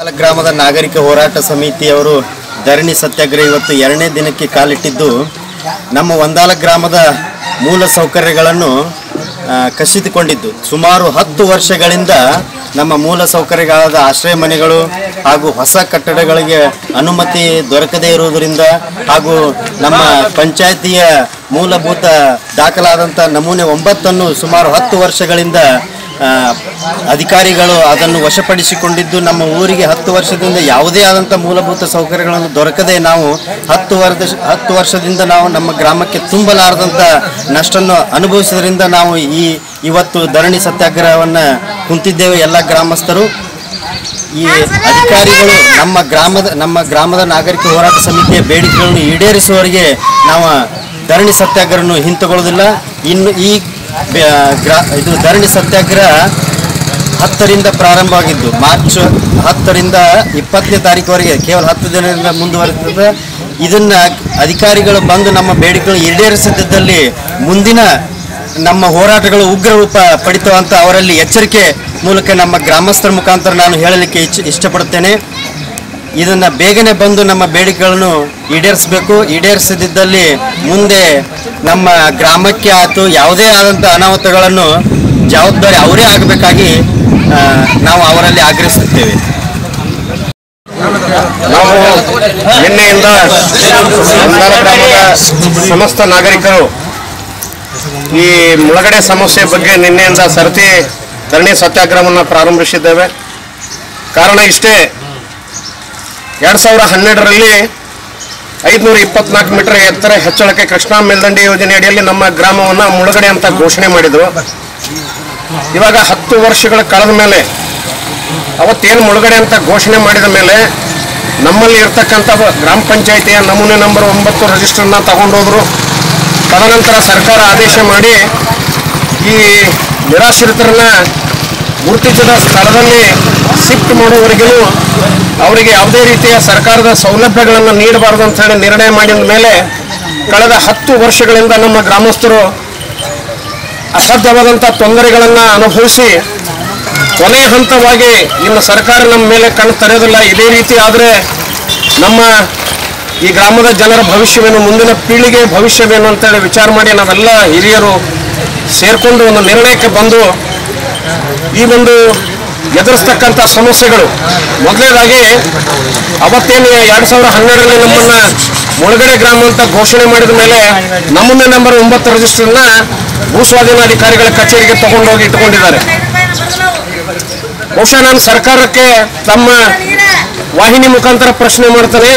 ಒಂದಾಲ ಗ್ರಾಮದ ನಾಗರಿಕ ಹೋರಾಟ ಸಮಿತಿಯವರು ಧರಣಿ ಸತ್ಯಾಗ್ರಹ ಇವತ್ತು ಎರಡನೇ ದಿನಕ್ಕೆ ಕಾಲಿಟ್ಟಿದ್ದು ನಮ್ಮ ಒಂದಾಲ ಗ್ರಾಮದ ಮೂಲ ಸೌಕರ್ಯಗಳನ್ನು ಆ, ಕಸಿದುಕೊಂಡಿದ್ದು ಸುಮಾರು ಹತ್ತು ವರ್ಷಗಳಿಂದ ನಮ್ಮ ಮೂಲ ಸೌಕರ್ಯಗಳಾದ ಆಶ್ರಯ ಮನೆಗಳು ಹಾಗೂ ಹೊಸ ಕಟ್ಟಡಗಳಿಗೆ ಅನುಮತಿ ದೊರಕದೇ ಇರುವುದರಿಂದ ಹಾಗೂ ನಮ್ಮ ಪಂಚಾಯತಿಯ ಮೂಲಭೂತ ದಾಖಲಾದಂಥ ನಮೂನೆ ಒಂಬತ್ತನ್ನು ಸುಮಾರು ಹತ್ತು ವರ್ಷಗಳಿಂದ ಆ, ಅಧಿಕಾರಿಗಳು ಅದನ್ನು ವಶಪಡಿಸಿಕೊಂಡಿದ್ದು ನಮ್ಮ ಊರಿಗೆ ಹತ್ತು ವರ್ಷದಿಂದ ಯಾವುದೇ ಆದಂಥ ಮೂಲಭೂತ ಸೌಕರ್ಯಗಳನ್ನು ದೊರಕದೆ ನಾವು ಹತ್ತು ವರ್ಷ ಹತ್ತು ವರ್ಷದಿಂದ ನಾವು ನಮ್ಮ ಗ್ರಾಮಕ್ಕೆ ತುಂಬಲಾರದಂಥ ನಷ್ಟನ್ನು ಅನುಭವಿಸಿದ್ರಿಂದ ನಾವು ಈ ಇವತ್ತು ಧರಣಿ ಸತ್ಯಾಗ್ರಹವನ್ನು ಕುಂತಿದ್ದೇವೆ ಎಲ್ಲ ಗ್ರಾಮಸ್ಥರು ಈ ಅಧಿಕಾರಿಗಳು ನಮ್ಮ ಗ್ರಾಮದ ನಮ್ಮ ಗ್ರಾಮದ ನಾಗರಿಕ ಹೋರಾಟ ಸಮಿತಿಯ ಬೇಡಿಕೆಗಳನ್ನು ಈಡೇರಿಸುವವರೆಗೆ ನಾವು ಧರಣಿ ಸತ್ಯಾಗ್ರಹವನ್ನು ಹಿಂತಗೊಳ್ಳೋದಿಲ್ಲ ಇನ್ನು ಈ ಬೆ- ಗ್ರಾ ಇದು ಧರಣಿ ಸತ್ಯಾಗ್ರಹ ಹತ್ತರಿಂದ ಪ್ರಾರಂಭವಾಗಿದ್ದು ಮಾರ್ಚ್ ಹತ್ತರಿಂದ ಇಪ್ಪತ್ತನೇ ತಾರೀಕುವರೆಗೆ ಕೇವಲ ಹತ್ತು ದಿನದಿಂದ ಮುಂದುವರಿತದೆ ಇದನ್ನ ಅಧಿಕಾರಿಗಳು ಬಂದು ನಮ್ಮ ಬೇಡಿಕೆಗಳು ಈಡೇರಿಸದಿದ್ದಲ್ಲಿ ಮುಂದಿನ ನಮ್ಮ ಹೋರಾಟಗಳು ಉಗ್ರ ರೂಪ ಪಡಿತವಂತ ಅವರಲ್ಲಿ ಎಚ್ಚರಿಕೆ ಮೂಲಕ ನಮ್ಮ ಗ್ರಾಮಸ್ಥರ ಮುಖಾಂತರ ನಾನು ಹೇಳಲಿಕ್ಕೆ ಇಚ್ಛ ಇಷ್ಟಪಡುತ್ತೇನೆ ಇದನ್ನ ಬೇಗನೆ ಬಂದು ನಮ್ಮ ಬೇಡಿಕೆಗಳನ್ನು ಈಡೇರಿಸಬೇಕು ಈಡೇರಿಸದಿದ್ದಲ್ಲಿ ಮುಂದೆ ನಮ್ಮ ಗ್ರಾಮಕ್ಕೆ ಆಯ್ತು ಯಾವುದೇ ಆದಂಥ ಅನಾಹುತಗಳನ್ನು ಜವಾಬ್ದಾರಿ ಅವರೇ ಆಗಬೇಕಾಗಿ ಆ, ನಾವು ಅವರಲ್ಲಿ ಆಗ್ರಹಿಸುತ್ತೇವೆ ನಾವು ನಿನ್ನೆಯಿಂದ ಅಂದಾಲ ಗ್ರಾಮದ ಸಮಸ್ತ ನಾಗರಿಕರು ಈ ಮುಳಗಡೆ ಸಮಸ್ಯೆ ಬಗ್ಗೆ ನಿನ್ನೆಯಿಂದ ಸರತಿ ಧರಣಿ ಸತ್ಯಾಗ್ರಹವನ್ನು ಪ್ರಾರಂಭಿಸಿದ್ದೇವೆ ಕಾರಣ ಇಷ್ಟೇ ಎರಡು ಸಾವಿರ ಹನ್ನೆರಡರಲ್ಲಿ ಐದುನೂರ ಇಪ್ಪತ್ನಾಲ್ಕು ಮೀಟರ್ ಎತ್ತರ ಹೆಚ್ಚಳಕ್ಕೆ ಕೃಷ್ಣಾ ಮೇಲ್ದಂಡೆ ಯೋಜನೆ ಅಡಿಯಲ್ಲಿ ನಮ್ಮ ಗ್ರಾಮವನ್ನು ಮುಳುಗಡೆ ಅಂತ ಘೋಷಣೆ ಮಾಡಿದರು ಇವಾಗ ಹತ್ತು ವರ್ಷಗಳ ಕಳೆದ ಮೇಲೆ ಅವತ್ತೇನು ಮುಳುಗಡೆ ಅಂತ ಘೋಷಣೆ ಮಾಡಿದ ಮೇಲೆ ನಮ್ಮಲ್ಲಿ ಇರ್ತಕ್ಕಂಥ ಗ್ರಾಮ ಪಂಚಾಯಿತಿಯ ನಮೂನೆ ನಂಬರ್ ಒಂಬತ್ತು ರಿಜಿಸ್ಟರ್ನ ತಗೊಂಡೋದ್ರು ತದನಂತರ ಸರ್ಕಾರ ಆದೇಶ ಮಾಡಿ ಈ ನಿರಾಶ್ರಿತರನ್ನ ಗುರುತಿಸಿದ ಸ್ಥಳದಲ್ಲಿ ಶಿಫ್ಟ್ ಮಾಡುವವರೆಗೂ ಅವರಿಗೆ ಯಾವುದೇ ರೀತಿಯ ಸರ್ಕಾರದ ಸೌಲಭ್ಯಗಳನ್ನು ನೀಡಬಾರದು ಅಂತ ಹೇಳಿ ನಿರ್ಣಯ ಮಾಡಿದ ಮೇಲೆ ಕಳೆದ ಹತ್ತು ವರ್ಷಗಳಿಂದ ನಮ್ಮ ಗ್ರಾಮಸ್ಥರು ಅಸಾಧ್ಯವಾದಂಥ ತೊಂದರೆಗಳನ್ನು ಅನುಭವಿಸಿ ಕೊನೆಯ ಹಂತವಾಗಿ ಇನ್ನು ಸರ್ಕಾರ ನಮ್ಮ ಮೇಲೆ ಕಣ್ಣು ತೆರೆಯೋದಿಲ್ಲ ಇದೇ ರೀತಿ ಆದರೆ ನಮ್ಮ ಈ ಗ್ರಾಮದ ಜನರ ಭವಿಷ್ಯವೇನು ಮುಂದಿನ ಪೀಳಿಗೆ ಭವಿಷ್ಯವೇನು ಅಂತೇಳಿ ವಿಚಾರ ಮಾಡಿ ನಾವೆಲ್ಲ ಹಿರಿಯರು ಸೇರಿಕೊಂಡು ಒಂದು ನಿರ್ಣಯಕ್ಕೆ ಬಂದು ಈ ಒಂದು ಎದುರಿಸ್ತಕ್ಕಂಥ ಸಮಸ್ಯೆಗಳು ಮೊದಲನೇದಾಗಿ ಅವತ್ತೇನು ಎರಡು ಸಾವಿರ ಹನ್ನೆರಡರಲ್ಲಿ ನಮ್ಮನ್ನ ಮುಳುಗಡೆ ಗ್ರಾಮ ಅಂತ ಘೋಷಣೆ ಮಾಡಿದ ಮೇಲೆ ನಮೂನೆ ನಂಬರ್ ಒಂಬತ್ತು ರಿಜಿಸ್ಟರ್ನ ಭೂ ಸ್ವಾಧೀನಾಧಿಕಾರಿಗಳ ಕಚೇರಿಗೆ ತಗೊಂಡೋಗಿ ಇಟ್ಕೊಂಡಿದ್ದಾರೆ ಬಹುಶಃ ನಾನು ಸರ್ಕಾರಕ್ಕೆ ತಮ್ಮ ವಾಹಿನಿ ಮುಖಾಂತರ ಪ್ರಶ್ನೆ ಮಾಡ್ತೇನೆ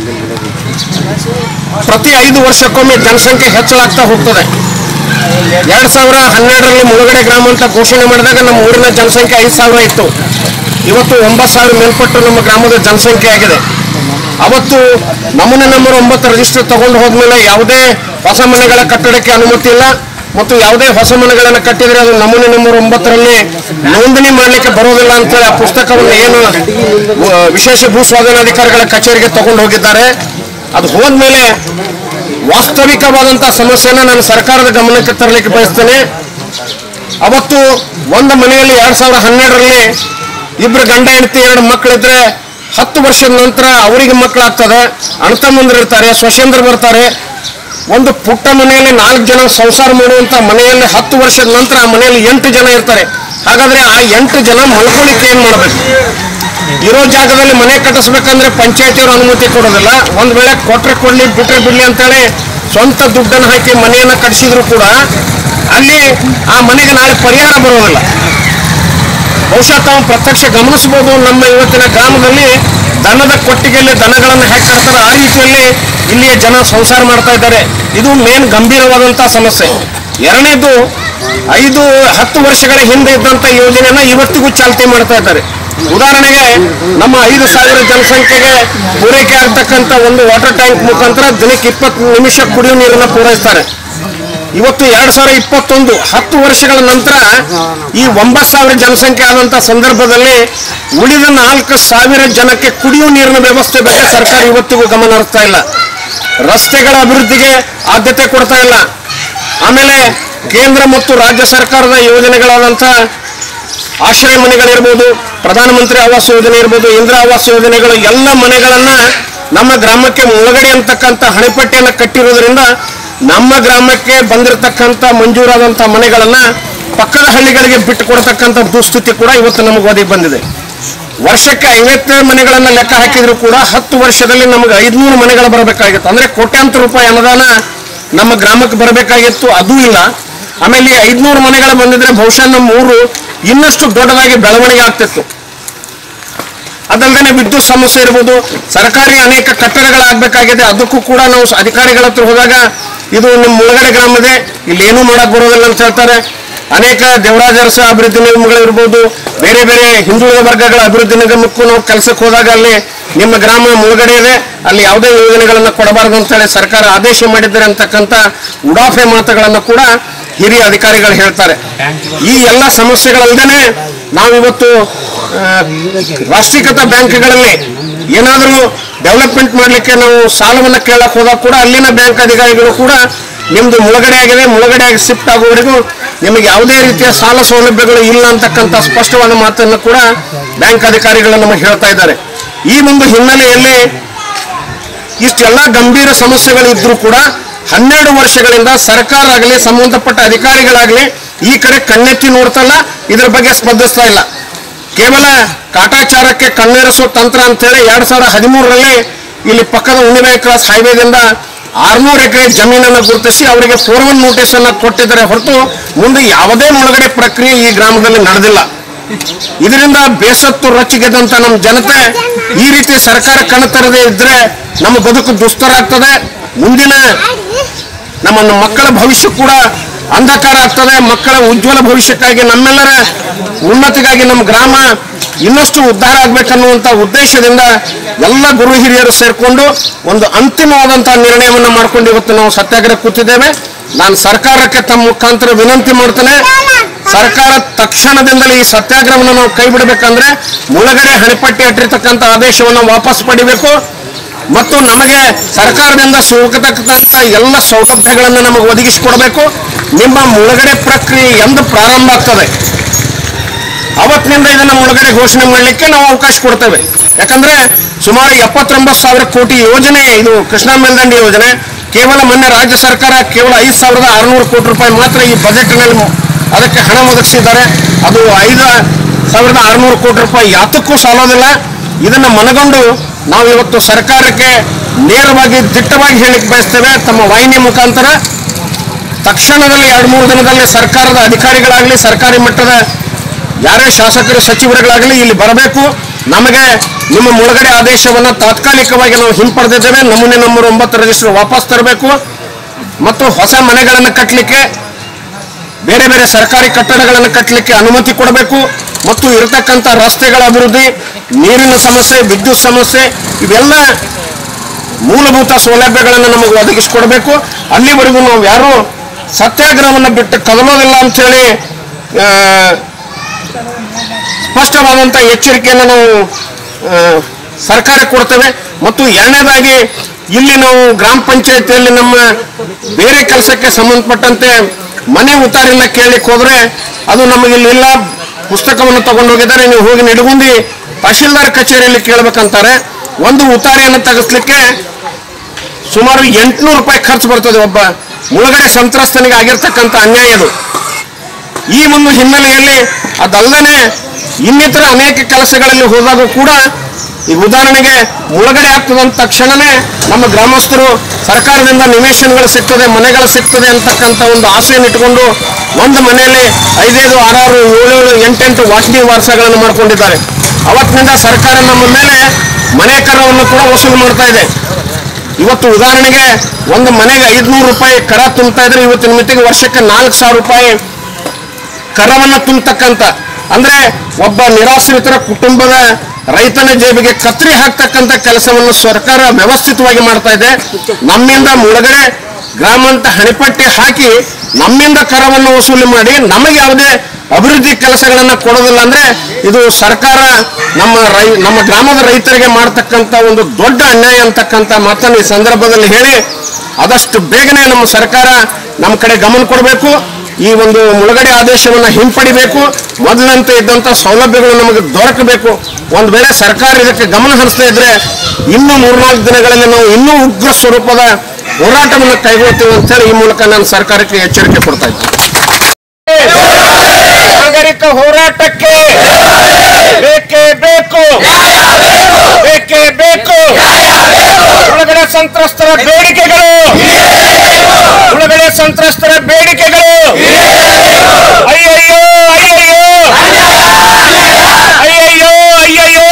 ಪ್ರತಿ ಐದು ವರ್ಷಕ್ಕೊಮ್ಮೆ ಜನಸಂಖ್ಯೆ ಹೆಚ್ಚಳಾಗ್ತಾ ಹೋಗ್ತದೆ ಎರಡ್ ಸಾವಿರ ಹನ್ನೆರಡರಲ್ಲಿ ಮುಳುಗಡೆ ಗ್ರಾಮ ಅಂತ ಘೋಷಣೆ ಮಾಡಿದಾಗ ನಮ್ಮ ಊರಿನ ಜನಸಂಖ್ಯೆ ಐದು ಸಾವಿರ ಇತ್ತು ಇವತ್ತು ಒಂಬತ್ತು ಸಾವಿರ ಮೇಲ್ಪಟ್ಟು ನಮ್ಮ ಗ್ರಾಮದ ಜನಸಂಖ್ಯೆ ಆಗಿದೆ ಅವತ್ತು ನಮೂನೆ ನಂಬರ್ ಒಂಬತ್ತು ರಿಜಿಸ್ಟರ್ ತಗೊಂಡು ಹೋದ್ಮೇಲೆ ಯಾವುದೇ ಹೊಸ ಮನೆಗಳ ಕಟ್ಟಡಕ್ಕೆ ಅನುಮತಿ ಇಲ್ಲ ಮತ್ತು ಯಾವುದೇ ಹೊಸ ಮನೆಗಳನ್ನು ಕಟ್ಟಿದ್ರೆ ಅದು ನಮೂನೆ ನಂಬರ್ ಒಂಬತ್ತರಲ್ಲಿ ನೋಂದಣಿ ಮಾಡಲಿಕ್ಕೆ ಬರೋದಿಲ್ಲ ಅಂತೇಳಿ ಆ ಪುಸ್ತಕವನ್ನು ಏನು ಆ, ವಿಶೇಷ ಭೂ ಸ್ವಾಧೀನಾಧಿಕಾರಿಗಳ ಕಚೇರಿಗೆ ತಗೊಂಡು ಹೋಗಿದ್ದಾರೆ ಅದು ಹೋದ್ಮೇಲೆ ವಾಸ್ತವಿಕವಾದಂತಹ ಸಮಸ್ಯೆನ ನಾನು ಸರ್ಕಾರದ ಗಮನಕ್ಕೆ ತರಲಿಕ್ಕೆ ಬಯಸ್ತೇನೆ ಅವತ್ತು ಒಂದು ಮನೆಯಲ್ಲಿ ಎರಡ್ ಸಾವಿರದ ಹನ್ನೆರಡರಲ್ಲಿ ಇಬ್ರು ಗಂಡ ಹೆಂಡತಿ ಎರಡು ಮಕ್ಕಳಿದ್ರೆ ಹತ್ತು ವರ್ಷದ ನಂತರ ಅವರಿಗೆ ಮಕ್ಕಳಾಗ್ತದೆ ಅಣ್ತಮ್ಮಂದ್ರು ಇರ್ತಾರೆ ಸ್ವಶೇಂದ್ರ ಬರ್ತಾರೆ ಒಂದು ಪುಟ್ಟ ಮನೆಯಲ್ಲಿ ನಾಲ್ಕು ಜನ ಸಂಸಾರ ಮಾಡುವಂತ ಮನೆಯಲ್ಲಿ ಹತ್ತು ವರ್ಷದ ನಂತರ ಆ ಮನೆಯಲ್ಲಿ ಎಂಟು ಜನ ಇರ್ತಾರೆ ಹಾಗಾದ್ರೆ ಆ ಎಂಟು ಜನ ಮಲ್ಕೊಳ್ಳಿಕ್ಕೆ ಏನ್ ಮಾಡ್ಬೇಕು ಇರೋ ಜಾಗದಲ್ಲಿ ಮನೆ ಕಟ್ಟಿಸ್ಬೇಕಂದ್ರೆ ಪಂಚಾಯತಿಯವರು ಅನುಮತಿ ಕೊಡೋದಿಲ್ಲ ಒಂದ್ ವೇಳೆ ಕೊಟ್ರೆ ಕೊಡ್ಲಿ ಬಿಟ್ರೆ ಬಿಡ್ಲಿ ಅಂತೇಳಿ ಸ್ವಂತ ದುಡ್ಡನ್ನು ಹಾಕಿ ಮನೆಯನ್ನ ಕಟ್ಟಿಸಿದ್ರು ಕೂಡ ಅಲ್ಲಿ ಆ ಮನೆಗೆ ನಾಳೆ ಪರಿಹಾರ ಬರೋದಿಲ್ಲ ಬಹುಶಃ ತಾವು ಪ್ರತ್ಯಕ್ಷ ಗಮನಿಸಬಹುದು ನಮ್ಮ ಇವತ್ತಿನ ಗ್ರಾಮದಲ್ಲಿ ದನದ ಕೊಟ್ಟಿಗೆಯಲ್ಲಿ ದನಗಳನ್ನು ಹೇಗೆ ಕಟ್ತಾರೆ ಆ ರೀತಿಯಲ್ಲಿ ಇಲ್ಲಿಯ ಜನ ಸಂಸಾರ ಮಾಡ್ತಾ ಇದ್ದಾರೆ ಇದು ಮೇನ್ ಗಂಭೀರವಾದಂತಹ ಸಮಸ್ಯೆ ಎರಡನೇದು ಐದು ಹತ್ತು ವರ್ಷಗಳ ಹಿಂದೆ ಇದ್ದಂತ ಯೋಜನೆಯನ್ನ ಇವತ್ತಿಗೂ ಚಾಲ್ತಿ ಮಾಡ್ತಾ ಇದ್ದಾರೆ ಉದಾಹರಣೆಗೆ ನಮ್ಮ ಐದು ಸಾವಿರ ಜನಸಂಖ್ಯೆಗೆ ಪೂರೈಕೆ ಆಗ್ತಕ್ಕಂಥ ಒಂದು ವಾಟರ್ ಟ್ಯಾಂಕ್ ಮುಖಾಂತರ ದಿನಕ್ಕೆ ಇಪ್ಪತ್ತು ನಿಮಿಷ ಕುಡಿಯುವ ನೀರನ್ನ ಪೂರೈಸ್ತಾರೆ ಇವತ್ತು ಎರಡ್ ಸಾವಿರ ಇಪ್ಪತ್ತೊಂದು ಹತ್ತು ವರ್ಷಗಳ ನಂತರ ಈ ಒಂಬತ್ತು ಸಾವಿರ ಜನಸಂಖ್ಯೆ ಆದಂತ ಸಂದರ್ಭದಲ್ಲಿ ಉಳಿದ ನಾಲ್ಕು ಸಾವಿರ ಜನಕ್ಕೆ ಕುಡಿಯುವ ನೀರಿನ ವ್ಯವಸ್ಥೆ ಬಗ್ಗೆ ಸರ್ಕಾರ ಇವತ್ತಿಗೂ ಗಮನ ಹರಿಸ್ತಾ ಇಲ್ಲ ರಸ್ತೆಗಳ ಅಭಿವೃದ್ಧಿಗೆ ಆದ್ಯತೆ ಕೊಡ್ತಾ ಇಲ್ಲ ಆಮೇಲೆ ಕೇಂದ್ರ ಮತ್ತು ರಾಜ್ಯ ಸರ್ಕಾರದ ಯೋಜನೆಗಳಾದಂಥ ಆಶ್ರಯ ಮನೆಗಳಿರ್ಬೋದು ಪ್ರಧಾನಮಂತ್ರಿ ಆವಾಸ್ ಯೋಜನೆ ಇರ್ಬೋದು ಇಂದಿರಾ ಆವಾಸ್ ಯೋಜನೆಗಳು ಎಲ್ಲ ಮನೆಗಳನ್ನ ನಮ್ಮ ಗ್ರಾಮಕ್ಕೆ ಮುಳುಗಡೆ ಅಂತಕ್ಕಂಥ ಹಣೆಪಟ್ಟಿಯನ್ನು ಕಟ್ಟಿರೋದ್ರಿಂದ ನಮ್ಮ ಗ್ರಾಮಕ್ಕೆ ಬಂದಿರತಕ್ಕಂಥ ಮಂಜೂರಾದಂಥ ಮನೆಗಳನ್ನ ಪಕ್ಕದ ಹಳ್ಳಿಗಳಿಗೆ ಬಿಟ್ಟು ಕೊಡತಕ್ಕಂಥ ದುಸ್ಥಿತಿ ಕೂಡ ಇವತ್ತು ನಮಗೆ ಒದಗಿ ಬಂದಿದೆ ವರ್ಷಕ್ಕೆ ಐವತ್ತು ಮನೆಗಳನ್ನ ಲೆಕ್ಕ ಹಾಕಿದ್ರು ಕೂಡ ಹತ್ತು ವರ್ಷದಲ್ಲಿ ನಮಗೆ ಐದ್ನೂರು ಮನೆಗಳು ಬರಬೇಕಾಗಿತ್ತು ಅಂದ್ರೆ ಕೋಟ್ಯಾಂತರ ರೂಪಾಯಿ ಅನುದಾನ ನಮ್ಮ ಗ್ರಾಮಕ್ಕೆ ಬರಬೇಕಾಗಿತ್ತು ಅದೂ ಇಲ್ಲ ಆಮೇಲೆ ಈ ಐದ್ನೂರು ಮನೆಗಳು ಬಂದಿದ್ರೆ ಬಹುಶಃ ನಮ್ಮ ಊರು ಇನ್ನಷ್ಟು ದೊಡ್ಡದಾಗಿ ಬೆಳವಣಿಗೆ ಆಗ್ತಿತ್ತು ಅದಲ್ಲದೆ ವಿದ್ಯುತ್ ಸಮಸ್ಯೆ ಇರ್ಬೋದು ಸರ್ಕಾರಿ ಅನೇಕ ಕಟ್ಟಡಗಳಾಗಬೇಕಾಗಿದೆ ಅದಕ್ಕೂ ಕೂಡ ನಾವು ಸ- ಅಧಿಕಾರಿಗಳ ಹತ್ರ ಹೋದಾಗ ಇದು ನಿಮ್ಮ ಮುಳುಗಡೆ ಗ್ರಾಮದೇ ಇಲ್ಲಿ ಏನೂ ಮಾಡಕ್ ಬರೋದಿಲ್ಲ ಅಂತ ಹೇಳ್ತಾರೆ ಅನೇಕ ದೇವರಾಜ ಅರಸ ಅಭಿವೃದ್ಧಿ ನಿಗಮಗಳಿರ್ಬೋದು ಬೇರೆ ಬೇರೆ ಹಿಂದುಳಿದ ವರ್ಗಗಳ ಅಭಿವೃದ್ಧಿ ನಿಗಮಕ್ಕೂ ನಾವು ಕೆಲಸಕ್ಕೆ ಹೋದಾಗ ಅಲ್ಲಿ ನಿಮ್ಮ ಗ್ರಾಮ ಮುಳುಗಡೆ ಇದೆ ಅಲ್ಲಿ ಯಾವುದೇ ಯೋಜನೆಗಳನ್ನು ಕೊಡಬಾರದು ಅಂತೇಳಿ ಸರ್ಕಾರ ಆದೇಶ ಮಾಡಿದ್ದಾರೆ ಅಂತಕ್ಕಂಥ ಉಡಾಫೆ ಮಾತುಗಳನ್ನು ಕೂಡ ಹಿರಿಯ ಅಧಿಕಾರಿಗಳು ಹೇಳ್ತಾರೆ ಈ ಎಲ್ಲ ಸಮಸ್ಯೆಗಳಲ್ಲದೆ ನಾವಿವತ್ತು ಆ, ರಾಷ್ಟ್ರೀಕೃತ ಬ್ಯಾಂಕ್ಗಳಲ್ಲಿ ಏನಾದರೂ ಡೆವಲಪ್ಮೆಂಟ್ ಮಾಡಲಿಕ್ಕೆ ನಾವು ಸಾಲವನ್ನು ಕೇಳಕ್ ಹೋದಾಗ ಕೂಡ ಅಲ್ಲಿನ ಬ್ಯಾಂಕ್ ಅಧಿಕಾರಿಗಳು ಕೂಡ ನಿಮ್ದು ಮುಳುಗಡೆ ಆಗಿದೆ ಮುಳುಗಡೆ ಆಗಿ ಶಿಫ್ಟ್ ಆಗುವವರೆಗೂ ನಿಮಗೆ ಯಾವುದೇ ರೀತಿಯ ಸಾಲ ಸೌಲಭ್ಯಗಳು ಇಲ್ಲ ಅಂತಕ್ಕಂಥ ಸ್ಪಷ್ಟವಾದ ಮಾತನ್ನು ಕೂಡ ಬ್ಯಾಂಕ್ ಅಧಿಕಾರಿಗಳು ನಮಗೆ ಹೇಳ್ತಾ ಇದ್ದಾರೆ ಈ ಒಂದು ಹಿನ್ನೆಲೆಯಲ್ಲಿ ಇಷ್ಟೆಲ್ಲ ಗಂಭೀರ ಸಮಸ್ಯೆಗಳು ಇದ್ರೂ ಕೂಡ ಹನ್ನೆರಡು ವರ್ಷಗಳಿಂದ ಸರ್ಕಾರ ಆಗಲಿ ಸಂಬಂಧಪಟ್ಟ ಅಧಿಕಾರಿಗಳಾಗಲಿ ಈ ಕಡೆ ಕಣ್ಣೆತ್ತಿ ನೋಡ್ತಲ್ಲ ಇದ್ರ ಬಗ್ಗೆ ಸ್ಪಂದಿಸ್ತಾ ಇಲ್ಲ ಕೇವಲ ಕಾಟಾಚಾರಕ್ಕೆ ಕಣ್ಣೇರಿಸೋ ತಂತ್ರ ಅಂತೇಳಿ ಎರಡ್ ಸಾವಿರದ ಹದಿಮೂರರಲ್ಲಿ ಇಲ್ಲಿ ಪಕ್ಕದ ಉಣಿವೆ ಕ್ರಾಸ್ ಹೈವೇದಿಂದ ಆರ್ನೂರು ಎಕರೆ ಜಮೀನನ್ನು ಗುರುತಿಸಿ ಅವರಿಗೆ ಫೋರ್ ಒನ್ ನೋಟಿಸ್ ಅನ್ನ ಕೊಟ್ಟಿದ್ದಾರೆ ಹೊರತು ಮುಂದೆ ಯಾವುದೇ ಮುಳುಗಡೆ ಪ್ರಕ್ರಿಯೆ ಈ ಗ್ರಾಮದಲ್ಲಿ ನಡೆದಿಲ್ಲ ಇದರಿಂದ ಬೇಸತ್ತು ರೊಚ್ಚಿಗೆದಂತ ನಮ್ಮ ಜನತೆ ಈ ರೀತಿ ಸರ್ಕಾರ ಕಣ್ತರದೇ ಇದ್ರೆ ನಮ್ಮ ಬದುಕು ದುಸ್ತರ ಆಗ್ತದೆ ಮುಂದಿನ ನಮ್ಮ ಮಕ್ಕಳ ಭವಿಷ್ಯ ಕೂಡ ಅಂಧಕಾರ ಆಗ್ತದೆ ಮಕ್ಕಳ ಉಜ್ವಲ ಭವಿಷ್ಯಕ್ಕಾಗಿ ನಮ್ಮೆಲ್ಲರ ಉನ್ನತಿಗಾಗಿ ನಮ್ಮ ಗ್ರಾಮ ಇನ್ನಷ್ಟು ಉದ್ಧಾರ ಆಗ್ಬೇಕನ್ನುವಂತ ಉದ್ದೇಶದಿಂದ ಎಲ್ಲ ಗುರು ಹಿರಿಯರು ಸೇರ್ಕೊಂಡು ಒಂದು ಅಂತಿಮವಾದಂತಹ ನಿರ್ಣಯವನ್ನು ಮಾಡ್ಕೊಂಡು ಇವತ್ತು ನಾವು ಸತ್ಯಾಗ್ರಹ ಕೂತಿದ್ದೇವೆ ನಾನು ಸರ್ಕಾರಕ್ಕೆ ತಮ್ಮ ಮುಖಾಂತರ ವಿನಂತಿ ಮಾಡ್ತೇನೆ ಸರ್ಕಾರ ತಕ್ಷಣದಿಂದಲೇ ಈ ಸತ್ಯಾಗ್ರಹವನ್ನು ನಾವು ಕೈ ಬಿಡಬೇಕಂದ್ರೆ ಮುಳುಗಡೆ ಹಣೆಪಟ್ಟಿ ಇಟ್ಟಿರ್ತಕ್ಕಂಥ ಆದೇಶವನ್ನು ವಾಪಸ್ ಪಡಿಬೇಕು ಮತ್ತು ನಮಗೆ ಸರ್ಕಾರದಿಂದ ಸಿಗತಕ್ಕಂಥ ಎಲ್ಲ ಸೌಲಭ್ಯಗಳನ್ನು ನಮಗೆ ಒದಗಿಸಿಕೊಡಬೇಕು ನಿಮ್ಮ ಮುಳುಗಡೆ ಪ್ರಕ್ರಿಯೆ ಎಂದು ಪ್ರಾರಂಭ ಆಗ್ತದೆ ಅವತ್ತಿನಿಂದ ಇದನ್ನ ಮುಳುಗಡೆ ಘೋಷಣೆ ಮಾಡಲಿಕ್ಕೆ ನಾವು ಅವಕಾಶ ಕೊಡ್ತೇವೆ ಯಾಕಂದ್ರೆ ಸುಮಾರು ಎಪ್ಪತ್ತೊಂಬತ್ತು ಸಾವಿರ ಕೋಟಿ ಯೋಜನೆ ಇದು ಕೃಷ್ಣಾ ಮೇಲ್ದಂಡೆ ಯೋಜನೆ ಕೇವಲ ಮೊನ್ನೆ ರಾಜ್ಯ ಸರ್ಕಾರ ಕೇವಲ ಐದು ಸಾವಿರದ ಆರುನೂರು ಕೋಟಿ ರೂಪಾಯಿ ಮಾತ್ರ ಈ ಬಜೆಟ್ನಲ್ಲಿ ಅದಕ್ಕೆ ಹಣ ಒದಗಿಸಿದ್ದಾರೆ ಅದು ಐದು ಸಾವಿರದ ಆರುನೂರು ಕೋಟಿ ರೂಪಾಯಿ ಯಾತಕ್ಕೂ ಸಾಲೋದಿಲ್ಲ ಇದನ್ನ ಮನಗಂಡು ನಾವು ಇವತ್ತು ಸರ್ಕಾರಕ್ಕೆ ನೇರವಾಗಿ ದಿಟ್ಟವಾಗಿ ಹೇಳಿಕ್ ಬಯಸ್ತೇವೆ ತಮ್ಮ ವಾಹಿನಿ ಮುಖಾಂತರ ತಕ್ಷಣದಲ್ಲಿ ಎರಡು ಮೂರು ದಿನದಲ್ಲಿ ಸರ್ಕಾರದ ಅಧಿಕಾರಿಗಳಾಗಲಿ ಸರ್ಕಾರಿ ಮಟ್ಟದ ಯಾರೇ ಶಾಸಕರು ಸಚಿವರುಗಳಾಗಲಿ ಇಲ್ಲಿ ಬರಬೇಕು ನಮಗೆ ನಿಮ್ಮ ಮುಳುಗಡೆ ಆದೇಶವನ್ನು ತಾತ್ಕಾಲಿಕವಾಗಿ ನಾವು ಹಿಂಪಡೆದಿದ್ದೇವೆ ನಮೂನೆ ನಂಬರ್ ಒಂಬತ್ತು ರಿಜಿಸ್ಟರ್ ವಾಪಸ್ ತರಬೇಕು ಮತ್ತು ಹೊಸ ಮನೆಗಳನ್ನು ಕಟ್ಟಲಿಕ್ಕೆ ಬೇರೆ ಬೇರೆ ಸರ್ಕಾರಿ ಕಟ್ಟಡಗಳನ್ನು ಕಟ್ಟಲಿಕ್ಕೆ ಅನುಮತಿ ಕೊಡಬೇಕು ಮತ್ತು ಇರತಕ್ಕಂಥ ರಸ್ತೆಗಳ ಅಭಿವೃದ್ಧಿ ನೀರಿನ ಸಮಸ್ಯೆ ವಿದ್ಯುತ್ ಸಮಸ್ಯೆ ಇವೆಲ್ಲ ಮೂಲಭೂತ ಸೌಲಭ್ಯಗಳನ್ನು ನಮಗೆ ಒದಗಿಸಿಕೊಡಬೇಕು ಅಲ್ಲಿವರೆಗೂ ನಾವು ಯಾರು ಸತ್ಯಾಗ್ರಹವನ್ನು ಬಿಟ್ಟು ಕದಲೋದಿಲ್ಲ ಅಂಥೇಳಿ ಆ, ಸ್ಪಷ್ಟವಾದಂಥ ಎಚ್ಚರಿಕೆಯನ್ನು ನಾವು ಆ, ಸರ್ಕಾರ ಕೊಡ್ತೇವೆ ಮತ್ತು ಎರಡನೇದಾಗಿ ಇಲ್ಲಿ ನಾವು ಗ್ರಾಮ ಪಂಚಾಯತಿಯಲ್ಲಿ ನಮ್ಮ ಬೇರೆ ಕೆಲಸಕ್ಕೆ ಸಂಬಂಧಪಟ್ಟಂತೆ ಮನೆ ಉತ್ತಾರಿನ ಕೇಳಲಿಕ್ಕೆ ಹೋದ್ರೆ ಅದು ನಮಗೆ ಇಲ್ಲ ಪುಸ್ತಕವನ್ನು ತಗೊಂಡು ಹೋಗಿದ್ದಾರೆ ನೀವು ಹೋಗಿ ನಿಡಗುಂದಿ ತಹಶೀಲ್ದಾರ್ ಕಚೇರಿಯಲ್ಲಿ ಕೇಳಬೇಕಂತಾರೆ ಒಂದು ಉತ್ತಾರಿಯನ್ನು ತೆಗೆಸ್ಲಿಕ್ಕೆ ಸುಮಾರು ಎಂಟುನೂರು ರೂಪಾಯಿ ಖರ್ಚು ಬರ್ತದೆ ಒಬ್ಬ ಮುಳುಗಡೆ ಸಂತ್ರಸ್ತನಿಗೆ ಆಗಿರ್ತಕ್ಕಂಥ ಅನ್ಯಾಯ ಇದು ಈ ಒಂದು ಹಿನ್ನೆಲೆಯಲ್ಲಿ ಅದಲ್ಲದೆ ಇನ್ನಿತರ ಅನೇಕ ಕೆಲಸಗಳಲ್ಲಿ ಹೋದಾಗ ಕೂಡ ಈಗ ಉದಾಹರಣೆಗೆ ಮುಳುಗಡೆ ಆಗ್ತದೆ ಅಂದ ತಕ್ಷಣನೇ ನಮ್ಮ ಗ್ರಾಮಸ್ಥರು ಸರ್ಕಾರದಿಂದ ನಿವೇಶನಗಳು ಸಿಗ್ತದೆ ಮನೆಗಳು ಸಿಗ್ತದೆ ಅಂತಕ್ಕಂಥ ಒಂದು ಆಸೆಯನ್ನು ಇಟ್ಕೊಂಡು ಒಂದು ಮನೆಯಲ್ಲಿ ಐದೈದು ಆರಾರು ಏಳೇಳು ಎಂಟೆಂಟು ವಾಸನಿ ವಾರಸಗಳನ್ನು ಮಾಡ್ಕೊಂಡಿದ್ದಾರೆ ಅವತ್ತಿನಿಂದ ಸರ್ಕಾರ ನಮ್ಮ ಮೇಲೆ ಮನೆ ಕರವನ್ನು ಕೂಡ ವಸೂಲು ಮಾಡ್ತಾ ಇದೆ ಇವತ್ತು ಉದಾಹರಣೆಗೆ ಒಂದು ಮನೆಗೆ ಐದ್ನೂರು ರೂಪಾಯಿ ಕರ ತುಂಬ್ತಾ ಇದ್ರೆ ಇವತ್ತಿನ ಮಿತಿಗೆ ವರ್ಷಕ್ಕೆ ನಾಲ್ಕು ಸಾವಿರ ರೂಪಾಯಿ ಕರವನ್ನ ತುಂಬತಕ್ಕಂತ ಅಂದ್ರೆ ಒಬ್ಬ ನಿರಾಶ್ರಿತರ ಕುಟುಂಬದ ರೈತನ ಜೇಬಿಗೆ ಕತ್ರಿ ಹಾಕ್ತಕ್ಕಂತ ಕೆಲಸವನ್ನು ಸರ್ಕಾರ ವ್ಯವಸ್ಥಿತವಾಗಿ ಮಾಡ್ತಾ ಇದೆ ನಮ್ಮಿಂದ ಮುಳುಗಡೆ ಗ್ರಾಮ ಅಂತ ಹಣಿಪಟ್ಟಿ ಹಾಕಿ ನಮ್ಮಿಂದ ಕರವನ್ನು ವಸೂಲಿ ಮಾಡಿ ನಮಗೆ ಯಾವುದೇ ಅಭಿವೃದ್ಧಿ ಕೆಲಸಗಳನ್ನ ಕೊಡೋದಿಲ್ಲ ಅಂದ್ರೆ ಇದು ಸರ್ಕಾರ ನಮ್ಮ ರೈ ನಮ್ಮ ಗ್ರಾಮದ ರೈತರಿಗೆ ಮಾಡ್ತಕ್ಕಂಥ ಒಂದು ದೊಡ್ಡ ಅನ್ಯಾಯ ಅಂತಕ್ಕಂಥ ಮಾತನ್ನು ಈ ಸಂದರ್ಭದಲ್ಲಿ ಹೇಳಿ ಆದಷ್ಟು ಬೇಗನೆ ನಮ್ಮ ಸರ್ಕಾರ ನಮ್ಮ ಕಡೆ ಗಮನ ಕೊಡಬೇಕು ಈ ಒಂದು ಮುಳುಗಡೆ ಆದೇಶವನ್ನು ಹಿಂಪಡಿಬೇಕು ಮೊದಲಂತೆ ಇದ್ದಂಥ ಸೌಲಭ್ಯಗಳು ನಮಗೆ ದೊರಕಬೇಕು ಒಂದು ವೇಳೆ ಸರ್ಕಾರ ಇದಕ್ಕೆ ಗಮನ ಹರಿಸ್ತಾ ಇದ್ರೆ ಇನ್ನೂ ಮೂರ್ನಾಲ್ಕು ದಿನಗಳಲ್ಲಿ ನಾವು ಇನ್ನೂ ಉಗ್ರ ಸ್ವರೂಪದ ಹೋರಾಟವನ್ನು ಕೈಗೊಳ್ತೀವಿ ಅಂತೇಳಿ ಈ ಮೂಲಕ ನಾನು ಸರ್ಕಾರಕ್ಕೆ ಎಚ್ಚರಿಕೆ ಕೊಡ್ತಾ ಇದ್ದೀನಿ ನಾಗರಿಕ ಹೋರಾಟಕ್ಕೆ ಬೇಕೇ ಬೇಕು ಬೇಕೇ ಬೇಕು ಒಳಗಡೆ ಸಂತ್ರಸ್ತರ ಬೇಡಿಕೆಗಳು ಒಳಗಡೆ ಸಂತ್ರಸ್ತರ ಬೇಡಿಕೆಗಳು ಅಯ್ಯಯ್ಯೋ ಅಯ್ಯಯ್ಯೋ ಅಯ್ಯಯ್ಯೋ ಅಯ್ಯಯ್ಯೋ